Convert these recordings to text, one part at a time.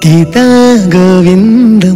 గీతా గోవిందం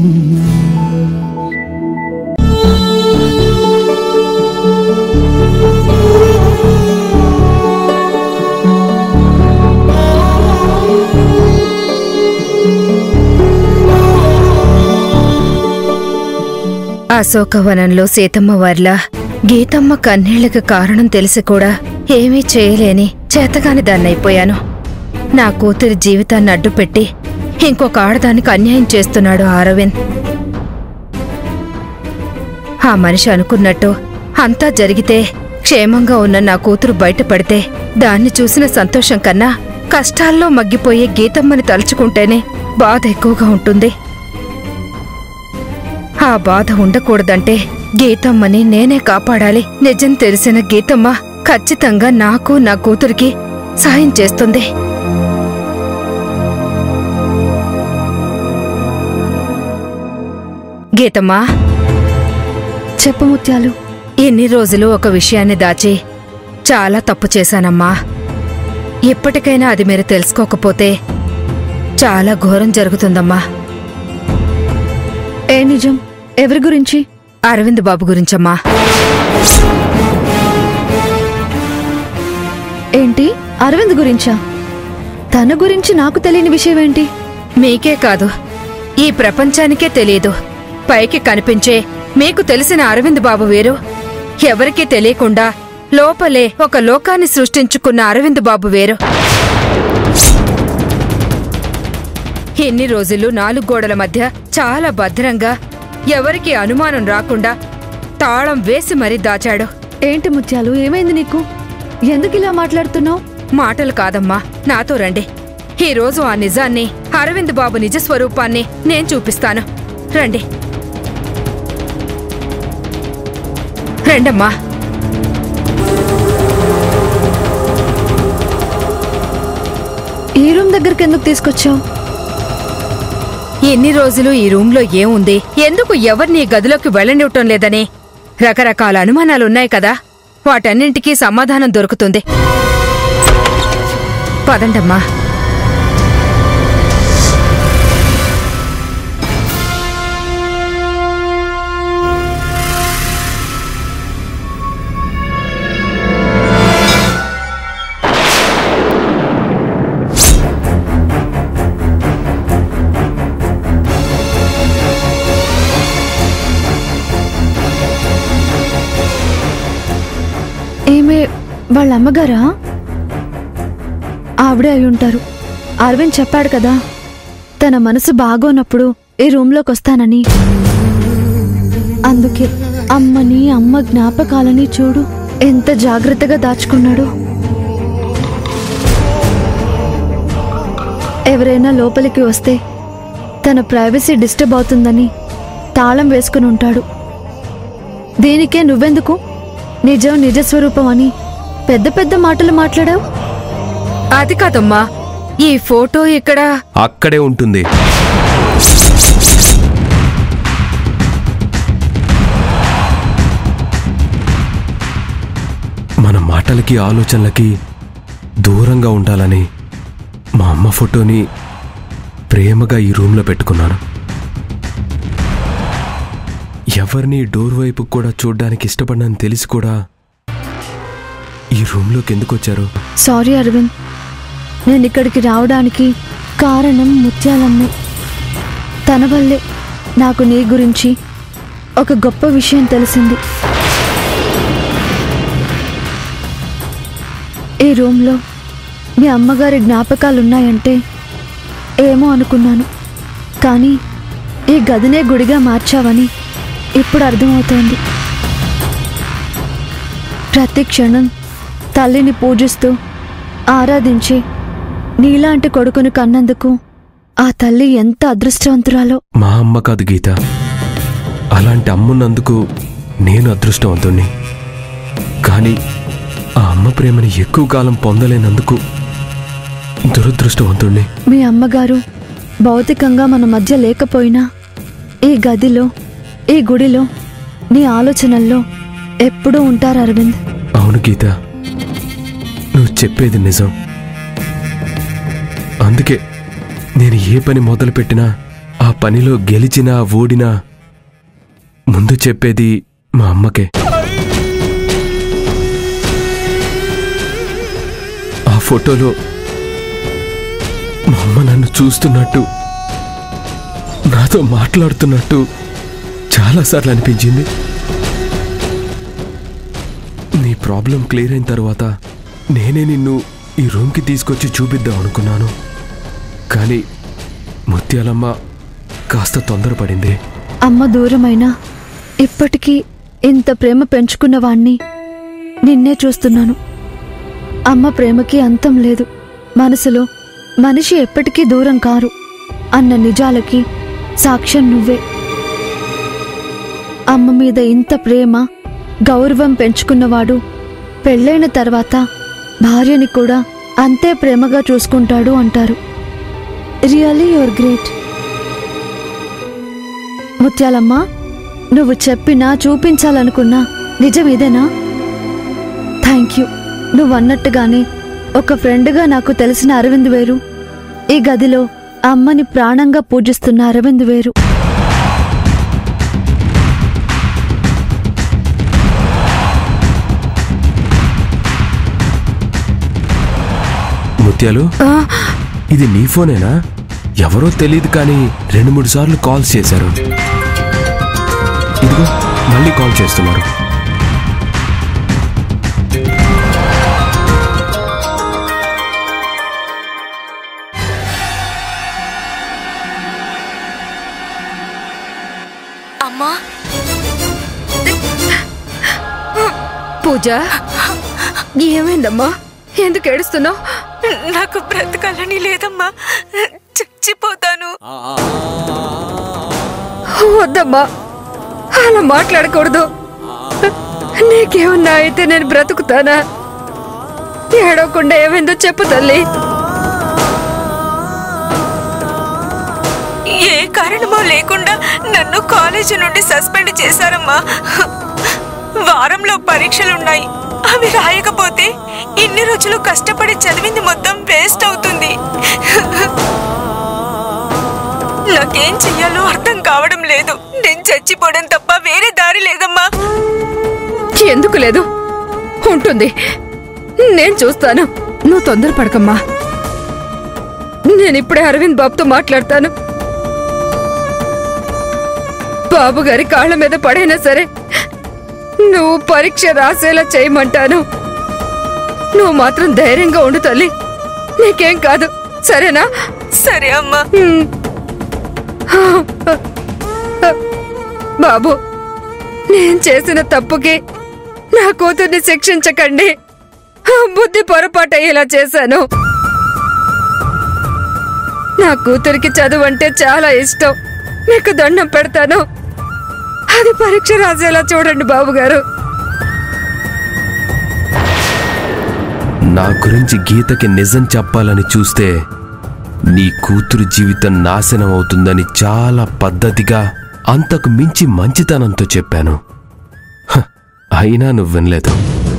అశోకవనంలో సీతమ్మ వారిలా గీతమ్మ కన్నీళ్లకు కారణం తెలిసి కూడా ఏమీ చేయలేని చేతగాని దాన్నైపోయాను నా కూతురి జీవితాన్ని అడ్డుపెట్టి ఇంకొక ఆడదానికి అన్యాయం చేస్తున్నాడు ఆ అరవింద్ ఆ మనిషి అనుకున్నట్టు అంతా జరిగితే క్షేమంగా ఉన్న నా కూతురు బయటపడితే దాన్ని చూసిన సంతోషం కన్నా కష్టాల్లో మగ్గిపోయే గీతమ్మని తలుచుకుంటేనే బాధ ఎక్కువగా ఉంటుంది ఆ బాధ ఉండకూడదంటే గీతమ్మని నేనే కాపాడాలి నిజం తెలిసిన గీతమ్మ ఖచ్చితంగా నాకు నా కూతురికి సాయం చేస్తుంది గీతమ్మా చెప్పు ముత్యాలు ఎన్ని రోజులు ఒక విషయాన్ని దాచి చాలా తప్పు చేశానమ్మా ఇప్పటికైనా అది మీరు తెలుసుకోకపోతే చాలా ఘోరం జరుగుతుందమ్మా ఏ నిజం ఎవరి గురించి అరవింద్ బాబు గురించమ్మా ఏంటి అరవింద్ గురించా తన గురించి నాకు తెలియని విషయం ఏంటి మీకే కాదు ఈ ప్రపంచానికే తెలియదు పైకి కనిపించే మీకు తెలిసిన అరవింద్ బాబు వేరు ఎవరికీ తెలియకుండా లోపలే ఒక లోకాన్ని సృష్టించుకున్న అరవింద్ బాబు వేరు ఎన్ని రోజులు నాలుగు గోడల మధ్య చాలా భద్రంగా ఎవరికీ అనుమానం రాకుండా తాళం వేసి మరీ దాచాడు ఏంటి ముత్యాలు ఏమైంది నీకు ఎందుకు ఇలా మాట్లాడుతున్నావు మాటలు కాదమ్మా నాతో రండి ఈ రోజు ఆ నిజాన్ని అరవింద్ బాబు నిజ స్వరూపాన్ని నేను చూపిస్తాను రండి రండమ్మా ఈ రూమ్ దగ్గరికి ఎందుకు తీసుకొచ్చావు ఎన్ని రోజులు ఈ రూంలో ఏముంది ఎందుకు ఎవరిని ఈ గదిలోకి వెళ్ళనివ్వటం లేదని రకరకాల అనుమానాలున్నాయి కదా వాటన్నింటికీ సమాధానం దొరుకుతుంది పదండమ్మా ఏమే వాళ్ళ అమ్మగారా ఆవిడే అయి ఉంటారు అరవింద్ చెప్పాడు కదా తన మనసు బాగోనప్పుడు ఈ రూమ్లోకి వస్తానని అందుకే అమ్మని అమ్మ జ్ఞాపకాలని చూడు ఎంత జాగ్రత్తగా దాచుకున్నాడు ఎవరైనా లోపలికి వస్తే తన ప్రైవసీ డిస్టర్బ్ అవుతుందని తాళం వేసుకుని ఉంటాడు దీనికే నువ్వెందుకు నిజం నిజస్వరూపం అని పెద్ద పెద్ద మాటలు మాట్లాడావు అది కాదమ్మా ఈ ఫోటో ఇక్కడ అక్కడే ఉంటుంది మన మాటలకి ఆలోచనలకి దూరంగా ఉండాలని మా అమ్మ ఫోటోని ప్రేమగా ఈ రూమ్లో పెట్టుకున్నాను ఎవరిని డోర్ వైపు కూడా చూడ్డానికి ఇష్టపడినని తెలిసి కూడా ఈ రూమ్లోకి ఎందుకు వచ్చారు సారీ అరవింద్ నేను ఇక్కడికి రావడానికి కారణం ముత్యాలమ్మే తన వల్లే నాకు నీ గురించి ఒక గొప్ప విషయం తెలిసింది ఈ రూమ్లో మీ అమ్మగారి జ్ఞాపకాలున్నాయంటే ఏమో అనుకున్నాను కానీ ఈ గదినే గుడిగా మార్చావని ఇప్పుడు అర్థమవుతోంది ప్రతి క్షణం తల్లిని పూజిస్తూ ఆరాధించి నీలాంటి కొడుకును కన్నందుకు ఆ తల్లి ఎంత అదృష్టవంతురాలో మా అమ్మ కాదు గీత అలాంటి అమ్మున్నందుకు నేను అదృష్టవంతుణ్ణి కానీ ఆ అమ్మ ప్రేమని ఎక్కువ కాలం పొందలేనందుకు దురదృష్టవంతుణ్ణి మీ అమ్మగారు భౌతికంగా మన మధ్య లేకపోయినా ఈ గదిలో ఈ గుడిలో నీ ఆలోచనల్లో ఎప్పుడూ ఉంటారు అరవింద్ అవును గీత నువ్వు చెప్పేది నిజం అందుకే నేను ఏ పని మొదలుపెట్టినా ఆ పనిలో గెలిచినా ఓడినా ముందు చెప్పేది మా అమ్మకే ఆ ఫోటోలో మా అమ్మ నన్ను చూస్తున్నట్టు నాతో మాట్లాడుతున్నట్టు చాలాసార్లు అనిపించింది నీ ప్రాబ్లం క్లియర్ అయిన తర్వాత నేనే నిన్ను ఈ రూమ్కి తీసుకొచ్చి చూపిద్దాం అనుకున్నాను కానీ ముత్యాలమ్మ కాస్త తొందరపడింది అమ్మ దూరమైనా ఇప్పటికీ ఇంత ప్రేమ పెంచుకున్న వాణ్ణి నిన్నే చూస్తున్నాను అమ్మ ప్రేమకి అంతం లేదు మనసులో మనిషి ఎప్పటికీ దూరం కారు అన్న నిజాలకి సాక్ష్యం నువ్వే అమ్మ మీద ఇంత ప్రేమ గౌరవం పెంచుకున్నవాడు పెళ్ళైన తర్వాత భార్యని కూడా అంతే ప్రేమగా చూసుకుంటాడు అంటారు రియల్లీ యువర్ గ్రేట్ ముత్యాలమ్మ నువ్వు చెప్పినా చూపించాలనుకున్నా నిజం ఇదేనా థ్యాంక్ యూ నువ్వు అన్నట్టుగానే ఒక ఫ్రెండ్గా నాకు తెలిసిన అరవింద్ వేరు ఈ గదిలో అమ్మని ప్రాణంగా పూజిస్తున్న అరవింద్ వేరు ముత్యాలు ఆ, ఇది నీ ఫోనేనా ఎవరో తెలియదు కానీ రెండు మూడు సార్లు కాల్స్ చేశారు ఇదిగో మళ్ళీ కాల్ చేస్తున్నారు అమ్మా పూజ ఏమైందమ్మా ఎందుకు ఏడుస్తున్నావు నాకు బ్రతకాలని లేదమ్మా చచ్చిపోతాను వద్దమ్మా అలా మాట్లాడకూడదు నీకేమన్నా అయితే నేను బ్రతుకుతానా ఏడవకుండా ఏమైందో చెప్పు తల్లి ఏ కారణమో లేకుండా నన్ను కాలేజీ నుండి సస్పెండ్ చేశారమ్మా వారంలో పరీక్షలున్నాయి అవి రాయకపోతే ఇన్ని రోజులు కష్టపడి చదివింది మొత్తం వేస్ట్ అవుతుంది నాకేం చెయ్యాలో అర్థం కావడం లేదు నేను చచ్చిపోవడం తప్ప వేరే దారి లేదమ్మా ఎందుకు లేదు ఉంటుంది నేను చూస్తాను నువ్వు తొందరపడకమ్మా నేను ఇప్పుడే అరవింద్ బాబుతో మాట్లాడతాను బాబు గారి కాళ్ళ మీద పడైనా సరే నువ్వు పరీక్ష రాసేలా చేయమంటాను నువ్వు మాత్రం ధైర్యంగా ఉండు తల్లి నీకేం కాదు సరేనా సరే అమ్మా హ్మ్. బాబు నేను చేసిన తప్పుకి నా కూతుర్ని శిక్షించకండి బుద్ధి పొరపాటు అయ్యేలా చేశాను నా కూతురికి చదువు అంటే చాలా ఇష్టం మీకు దండం పెడతాను అది పరీక్ష రాసేలా చూడండి బాబు గారు నా గురించి గీతకి నిజం చెప్పాలని చూస్తే నీ కూతురు జీవితం నాశనం అవుతుందని చాలా పద్ధతిగా అంతకు మించి మంచితనంతో చెప్పాను హ, అయినా నువ్వు వినలేదు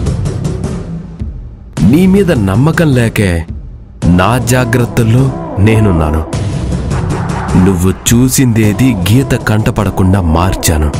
నీ మీద నమ్మకం లేకే నా జాగ్రత్తల్లో నేనున్నాను నువ్వు చూసిందేది గీత కంటపడకుండా మార్చాను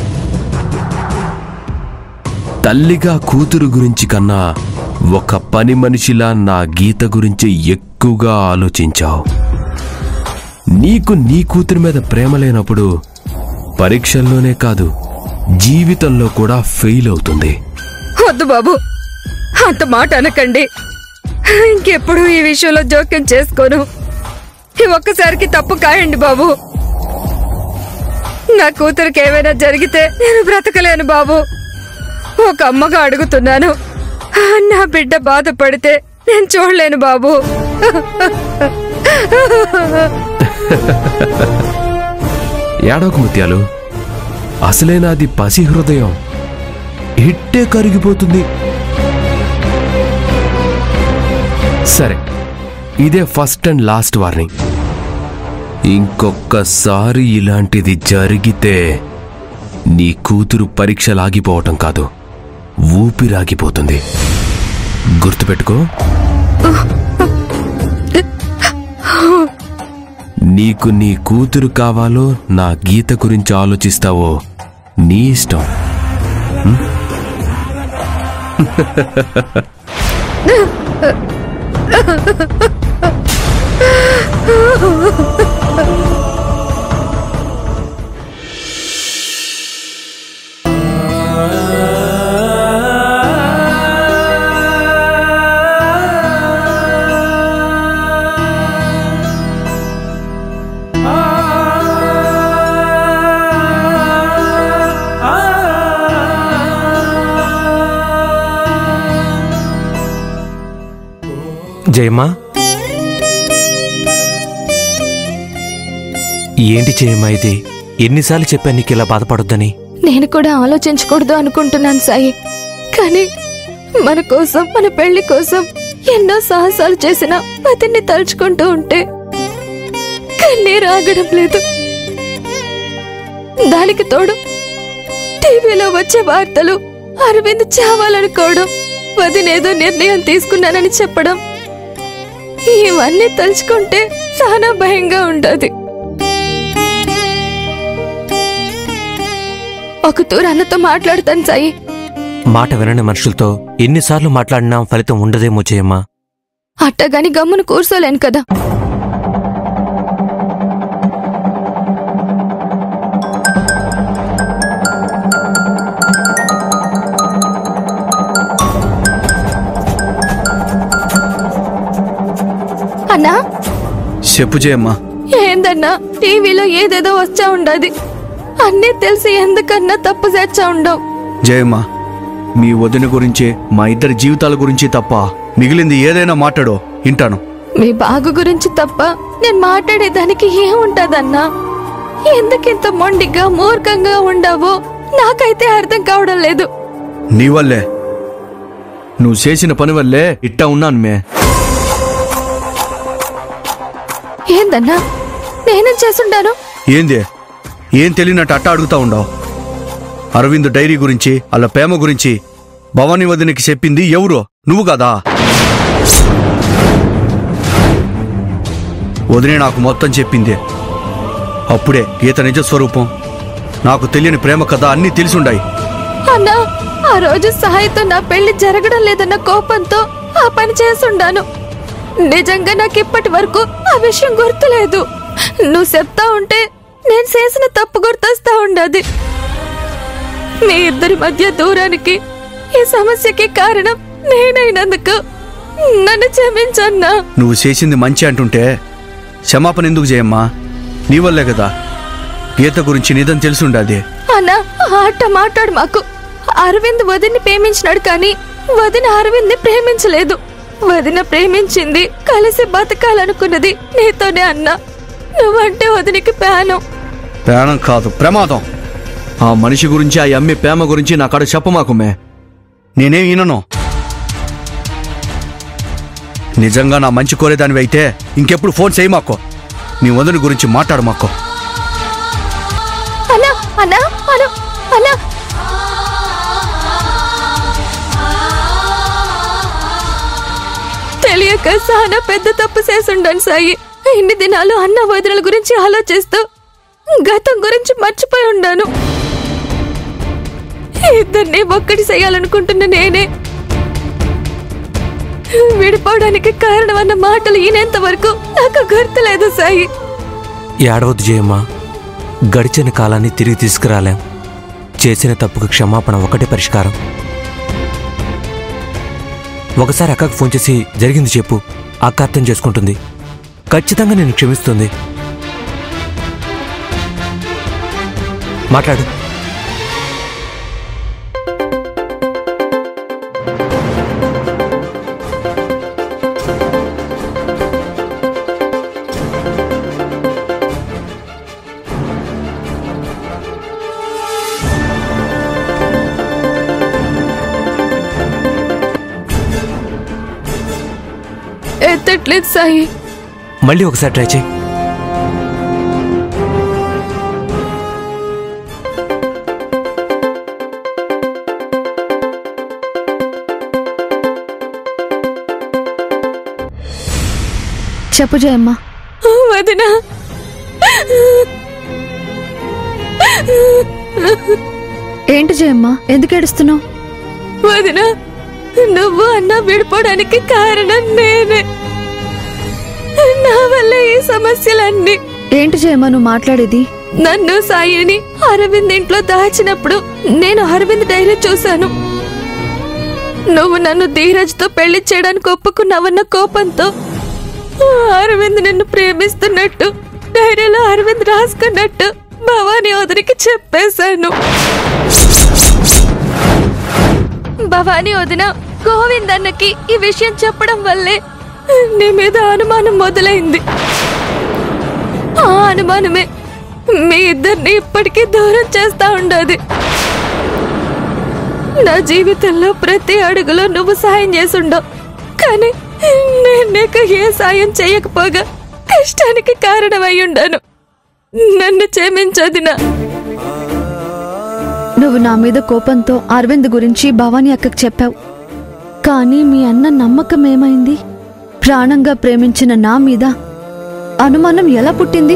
తల్లిగా కూతురు గురించి కన్నా ఒక పని మనిషిలా నా గీత గురించి ఎక్కువగా ఆలోచించావు నీకు నీ కూతురి మీద ప్రేమ లేనప్పుడు పరీక్షల్లోనే కాదు జీవితంలో కూడా ఫెయిల్ అవుతుంది వద్దు బాబు అంత మాట అనకండి ఇంకెప్పుడు ఈ విషయంలో జోక్యం చేసుకోను ఈ ఒక్కసారికి తప్పు కాయండి బాబు నా కూతురికి ఏమైనా జరిగితే నేను బ్రతకలేను బాబు ఒక అమ్మగా అడుగుతున్నాను నా బిడ్డ బాధపడితే నేను చూడలేను బాబు ఏడోక ముత్యాలు అసలే నాది పసి హృదయం ఇట్టే కరిగిపోతుంది సరే ఇదే ఫస్ట్ అండ్ లాస్ట్ వార్నింగ్ ఇంకొక్కసారి ఇలాంటిది జరిగితే నీ కూతురు పరీక్షలాగిపోవటం కాదు ఊపిరాగిపోతుంది గుర్తుపెట్టుకో నీకు నీ కూతురు కావాలో నా గీత గురించి ఆలోచిస్తావో నీ ఇష్టం జయమ్మా ఏంటి జయమ్మా ఇది ఎన్నిసార్లు చెప్పాను నీకు ఇలా బాధపడొద్దని నేను కూడా ఆలోచించకూడదు అనుకుంటున్నాను సాయి కానీ మన కోసం మన పెళ్లి కోసం ఎన్నో సాహసాలు చేసిన అతన్ని తలుచుకుంటూ ఉంటే కన్నీరు ఆగడం లేదు దానికి తోడు టీవీలో వచ్చే వార్తలు అరవింద్ చావాలనుకోవడం వదినేదో నిర్ణయం తీసుకున్నానని చెప్పడం ఇవన్నీ తలుచుకుంటే చాలా భయంగా ఉండదు ఒక తూరు అన్నతో మాట్లాడతాను సాయి మాట వినని మనుషులతో ఎన్నిసార్లు మాట్లాడినా ఫలితం ఉండదేమో జయమ్మా అట్టగాని గమ్మును కూర్చోలేను కదా అన్నా చెప్పు జయమ్మా ఏందన్నా టీవీలో ఏదేదో వచ్చా ఉండదు అన్నీ తెలిసి ఎందుకన్నా తప్పు చేచ్చా ఉండవు జయమ్మా మీ వదిన గురించే మా ఇద్దరి జీవితాల గురించి తప్ప మిగిలింది ఏదైనా మాట్లాడో వింటాను మీ బాగు గురించి తప్ప నేను మాట్లాడేదానికి ఏముంటదన్నా ఎందుకింత మొండిగా మూర్ఖంగా ఉండవో నాకైతే అర్థం కావడం లేదు నీ వల్లే నువ్వు చేసిన పని వల్లే ఇట్టా ఉన్నాను మే ఏందన్నా నేనేం చేసుండాను ఏంది ఏం తెలియనట్టు అట్ట అడుగుతా ఉండవు అరవింద్ డైరీ గురించి అలా ప్రేమ గురించి భవానీ వదినకి చెప్పింది ఎవరు నువ్వు కదా వదినే నాకు మొత్తం చెప్పింది అప్పుడే గీత నిజ స్వరూపం నాకు తెలియని ప్రేమ కథ అన్నీ తెలిసుండాయి అన్నా ఆ రోజు సాయితో నా పెళ్లి జరగడం లేదన్న కోపంతో ఆ పని చేసుండాను నిజంగా నాకు ఇప్పటి వరకు ఆ విషయం గుర్తులేదు నువ్వు చెప్తా ఉంటే నేను చేసిన తప్పు గుర్తొస్తా ఉండదు మీ ఇద్దరి మధ్య దూరానికి ఈ సమస్యకి కారణం నేనైనందుకు నన్ను క్షమించన్నా నువ్వు చేసింది మంచి అంటుంటే క్షమాపణ ఎందుకు చేయమ్మా నీ వల్లే కదా గీత గురించి నిజం తెలిసుండాది అన్నా ఆ ఆట మాట్లాడు మాకు అరవింద్ వదిన్ని ప్రేమించినాడు కానీ వదిన అరవింద్ని ప్రేమించలేదు వదిన ప్రేమించింది కలిసి బతకాలనుకున్నది నీతోనే అన్నా నువ్వంటే వదినికి ప్యానం ప్రాణం కాదు ప్రమాదం ఆ మనిషి గురించి ఆ అమ్మే ప్రేమ గురించి నా కాడ చెప్పమాకుమే నేనేం వినను నిజంగా నా మంచి కోరేదానివి అయితే ఇంకెప్పుడు ఫోన్ చేయమాకో నీ వదిన గురించి మాట్లాడు మాకో అన్నా అన్నా అను అన్నా తెలియక చాలా పెద్ద తప్పు చేసుండాను సాయి ఇన్ని దినాలు అన్న వదినల గురించి ఆలోచిస్తూ గతం గురించి మర్చిపోయి ఉండాను ఇద్దరిని ఒక్కటి చేయాలనుకుంటున్న నేనే విడిపోవడానికి కారణమన్న మాటలు ఈనేంత వరకు నాకు గుర్తులేదు సాయి ఏడవద్దు జయమ్మా గడిచిన కాలాన్ని తిరిగి తీసుకురాలేం చేసిన తప్పుకు క్షమాపణ ఒకటే పరిష్కారం ఒకసారి అక్కకు ఫోన్ చేసి జరిగింది చెప్పు అక్క అర్థం చేసుకుంటుంది ఖచ్చితంగా నేను క్షమిస్తుంది మాట్లాడు ఎత్తట్లేదు సాయి మళ్ళీ ఒకసారి ట్రై చేయి చెప్పు జయమ్మ వదినా ఏంటి జయమ్మ ఎందుకు ఏడుస్తున్నావు వదిన నువ్వు అన్న విడిపోవడానికి కారణం నేనే నా వల్ల ఈ సమస్యలన్నీ ఏంటి జయమ్మ నువ్వు మాట్లాడేది నన్ను సాయిని అరవింద్ ఇంట్లో దాచినప్పుడు నేను అరవింద్ డైరీ చూశాను నువ్వు నన్ను ధీరజ్తో పెళ్లి చేయడానికి ఒప్పుకున్నావన్న కోపంతో అరవింద్ నిన్ను ప్రేమిస్తున్నట్టు డైరీలో అరవింద్ రాసుకున్నట్టు భవానీ వదినికి చెప్పేశాను భవానీ వదిన గోవింద్ అన్నకి ఈ విషయం చెప్పడం వల్లే నీ మీద అనుమానం మొదలైంది ఆ అనుమానమే మీ ఇద్దరిని ఇప్పటికీ దూరం చేస్తా ఉండదు నా జీవితంలో ప్రతి అడుగులో నువ్వు సాయం చేసుండవు కానీ నేను నీకు ఏ సాయం చేయకపోగా కష్టానికి కారణమై ఉండాను నన్ను క్షమించదినా నువ్వు నా మీద కోపంతో అరవింద్ గురించి భవానీ అక్కకు చెప్పావు కానీ మీ అన్న నమ్మకం ఏమైంది ప్రాణంగా ప్రేమించిన నా మీద అనుమానం ఎలా పుట్టింది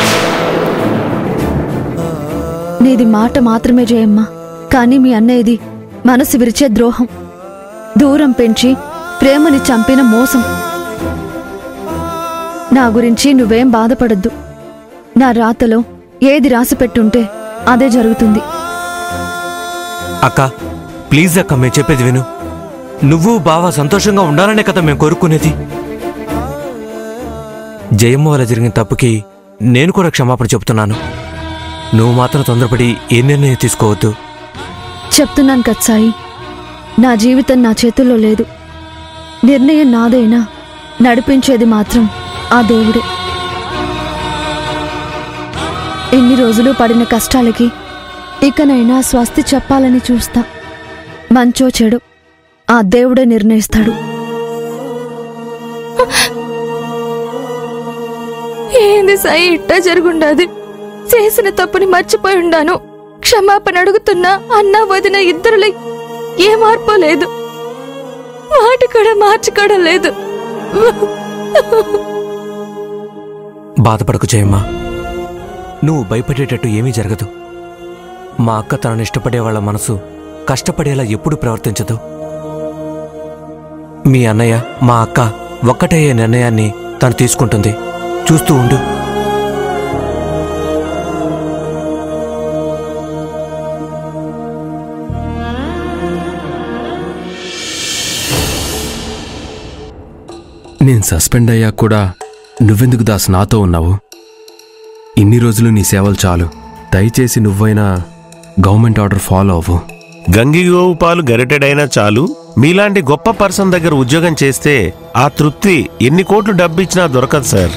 నీది మాట మాత్రమే జయమ్మ కానీ మీ అన్నయ్యది మనసు విరిచే ద్రోహం దూరం పెంచి ప్రేమని చంపిన మోసం నా గురించి నువ్వేం బాధపడద్దు నా రాతలో ఏది రాసి పెట్టుంటే అదే జరుగుతుంది అక్క ప్లీజ్ అక్క మేము చెప్పేది విను నువ్వు బావా సంతోషంగా ఉండాలనే కదా మేము కోరుకునేది జయమ్మ వల్ల జరిగిన తప్పుకి నేను కూడా క్షమాపణ చెబుతున్నాను నువ్వు మాత్రం తొందరపడి ఏ నిర్ణయం తీసుకోవద్దు చెప్తున్నాను కదా సాయి నా జీవితం నా చేతుల్లో లేదు నిర్ణయం నాదైనా నడిపించేది మాత్రం ఆ దేవుడే ఎన్ని రోజులు పడిన కష్టాలకి ఇకనైనా స్వస్తి చెప్పాలని చూస్తా మంచో చెడు ఆ దేవుడే నిర్ణయిస్తాడు ఏంది సాయి ఇట్టా జరుగుండాది చేసిన తప్పుని మర్చిపోయి ఉండాను క్షమాపణ అడుగుతున్నా అన్న వదిన ఇద్దరులో ఏ మార్పు లేదు మాట కూడా మార్చుకోవడం లేదు బాధపడకు జయమ్మ నువ్వు భయపడేటట్టు ఏమీ జరగదు మా అక్క తనని ఇష్టపడే వాళ్ళ మనసు కష్టపడేలా ఎప్పుడు ప్రవర్తించదు మీ అన్నయ్య మా అక్క ఒక్కటయ్యే నిర్ణయాన్ని తను తీసుకుంటుంది చూస్తూ ఉండు నేను సస్పెండ్ అయ్యాక కూడా నువ్వెందుకు దాస్ నాతో ఉన్నావు ఇన్ని రోజులు నీ సేవలు చాలు దయచేసి నువ్వైనా గవర్నమెంట్ ఆర్డర్ ఫాలో అవ్వు గంగిగోవు పాలు గరిటెడైనా చాలు మీలాంటి గొప్ప పర్సన్ దగ్గర ఉద్యోగం చేస్తే ఆ తృప్తి ఎన్ని కోట్లు డబ్బిచ్చినా దొరకదు సార్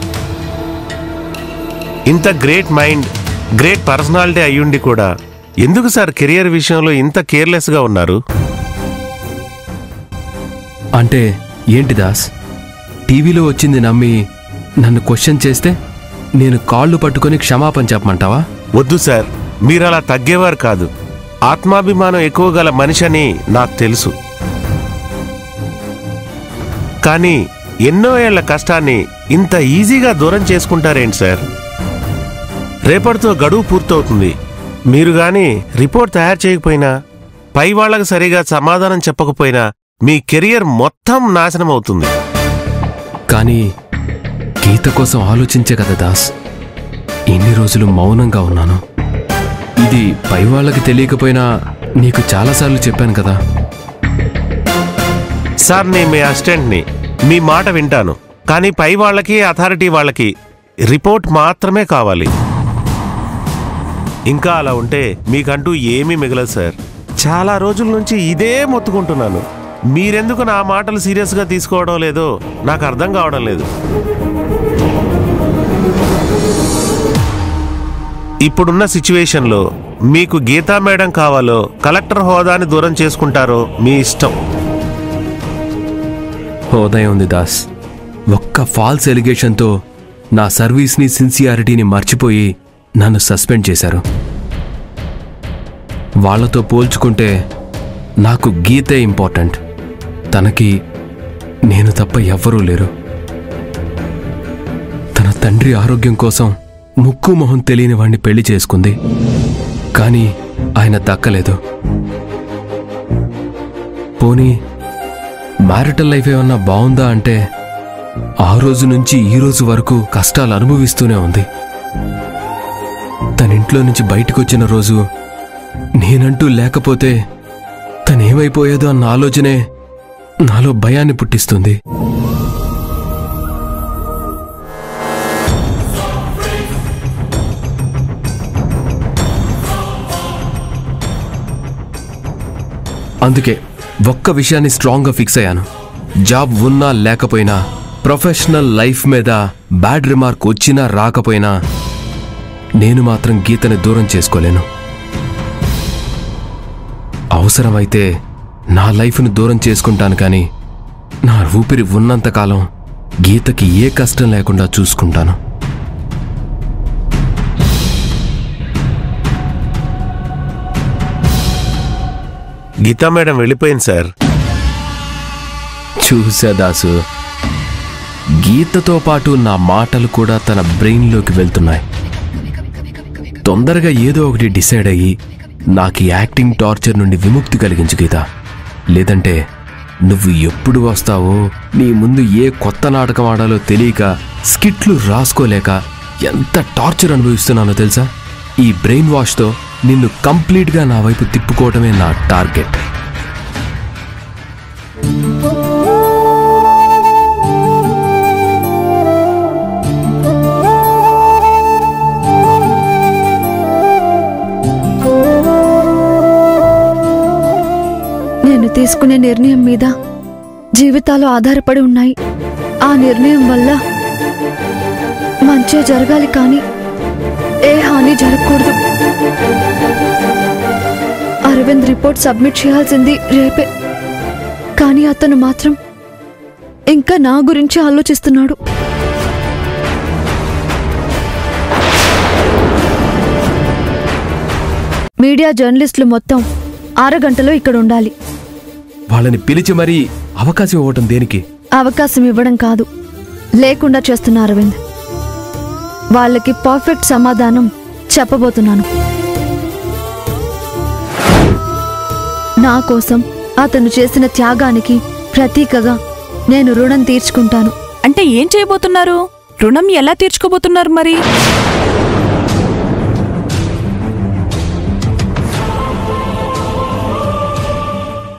ఇంత గ్రేట్ మైండ్ గ్రేట్ పర్సనాలిటీ అయ్యుండి కూడా ఎందుకు సార్ కెరియర్ విషయంలో ఇంత కేర్లెస్గా ఉన్నారు అంటే ఏంటి దాస్ టీవీలో వచ్చింది నమ్మి నన్ను క్వశ్చన్ చేస్తే నేను కాళ్ళు పట్టుకొని క్షమాపణ చెప్పమంటావా వద్దు సార్ మీరు అలా తగ్గేవారు కాదు ఆత్మాభిమానం ఎక్కువ గల మనిషి అని నాకు తెలుసు కానీ ఎన్నో ఏళ్ల కష్టాన్ని ఇంత ఈజీగా దూరం చేసుకుంటారేంటి సార్ రేపటితో గడువు పూర్తవుతుంది మీరు గాని రిపోర్ట్ తయారు చేయకపోయినా పై వాళ్ళకి సరిగా సమాధానం చెప్పకపోయినా మీ కెరియర్ మొత్తం నాశనం అవుతుంది కానీ గీత కోసం ఆలోచించే కదా దాస్ ఇన్ని రోజులు మౌనంగా ఉన్నాను ఇది పై వాళ్ళకి తెలియకపోయినా నీకు చాలాసార్లు చెప్పాను కదా సార్ నేను మీ అసిస్టెంట్ని మీ మాట వింటాను కానీ పై వాళ్ళకి అథారిటీ వాళ్ళకి రిపోర్ట్ మాత్రమే కావాలి ఇంకా అలా ఉంటే మీకంటూ ఏమీ మిగలదు సార్ చాలా రోజుల నుంచి ఇదే మొత్తుకుంటున్నాను మీరెందుకు నా మాటలు సీరియస్గా తీసుకోవడం లేదో నాకు అర్థం కావడం లేదు ఇప్పుడున్న సిచ్యువేషన్లో మీకు గీతా మేడం కావాలో కలెక్టర్ హోదాని దూరం చేసుకుంటారో మీ ఇష్టం హోదయం ఉంది దాస్ ఒక్క ఫాల్స్ ఎలిగేషన్తో నా సర్వీస్ని సిన్సియారిటీని మర్చిపోయి నన్ను సస్పెండ్ చేశారు వాళ్ళతో పోల్చుకుంటే నాకు గీతే ఇంపార్టెంట్ తనకి నేను తప్ప ఎవ్వరూ లేరు తన తండ్రి ఆరోగ్యం కోసం ముక్కు మొహం తెలియని వాణ్ణి పెళ్లి చేసుకుంది కానీ ఆయన దక్కలేదు పోనీ మ్యారిటల్ లైఫ్ ఏమన్నా బాగుందా అంటే ఆ రోజు నుంచి ఈ రోజు వరకు కష్టాలు అనుభవిస్తూనే ఉంది తన ఇంట్లో నుంచి బయటకు వచ్చిన రోజు నేనంటూ లేకపోతే తనేమైపోయేదో అన్న ఆలోచనే నాలో భయాన్ని పుట్టిస్తుంది అందుకే ఒక్క విషయాన్ని స్ట్రాంగ్గా ఫిక్స్ అయ్యాను జాబ్ ఉన్నా లేకపోయినా ప్రొఫెషనల్ లైఫ్ మీద బ్యాడ్ రిమార్క్ వచ్చినా రాకపోయినా నేను మాత్రం గీతని దూరం చేసుకోలేను అవసరమైతే నా లైఫ్ను దూరం చేసుకుంటాను కానీ నా ఊపిరి ఉన్నంతకాలం గీతకి ఏ కష్టం లేకుండా చూసుకుంటాను గీతా మేడం వెళ్ళిపోయింది సార్ చూసా దాసు గీతతో పాటు నా మాటలు కూడా తన బ్రెయిన్లోకి వెళ్తున్నాయి తొందరగా ఏదో ఒకటి డిసైడ్ అయ్యి నాకు ఈ యాక్టింగ్ టార్చర్ నుండి విముక్తి కలిగించు గీత లేదంటే నువ్వు ఎప్పుడు వస్తావో నీ ముందు ఏ కొత్త నాటకం ఆడాలో తెలియక స్కిట్లు రాసుకోలేక ఎంత టార్చర్ అనుభవిస్తున్నానో తెలుసా ఈ బ్రెయిన్ వాష్తో నిన్ను కంప్లీట్గా నా వైపు తిప్పుకోవటమే నా టార్గెట్ నేను తీసుకునే నిర్ణయం మీద జీవితాలు ఆధారపడి ఉన్నాయి ఆ నిర్ణయం వల్ల మంచే జరగాలి కానీ ఏ హాని జరగకూడదు అరవింద్ రిపోర్ట్ సబ్మిట్ చేయాల్సింది రేపే కానీ అతను మాత్రం ఇంకా నా గురించి ఆలోచిస్తున్నాడు మీడియా జర్నలిస్టులు మొత్తం అరగంటలో ఇక్కడ ఉండాలి వాళ్ళని పిలిచి మరీ అవకాశం ఇవ్వటం దేనికి అవకాశం ఇవ్వడం కాదు లేకుండా చేస్తున్న అరవింద్ వాళ్ళకి పర్ఫెక్ట్ సమాధానం చెప్పబోతున్నాను నా కోసం అతను చేసిన త్యాగానికి ప్రతీకగా నేను రుణం తీర్చుకుంటాను అంటే ఏం చేయబోతున్నారు రుణం ఎలా తీర్చుకోబోతున్నారు మరి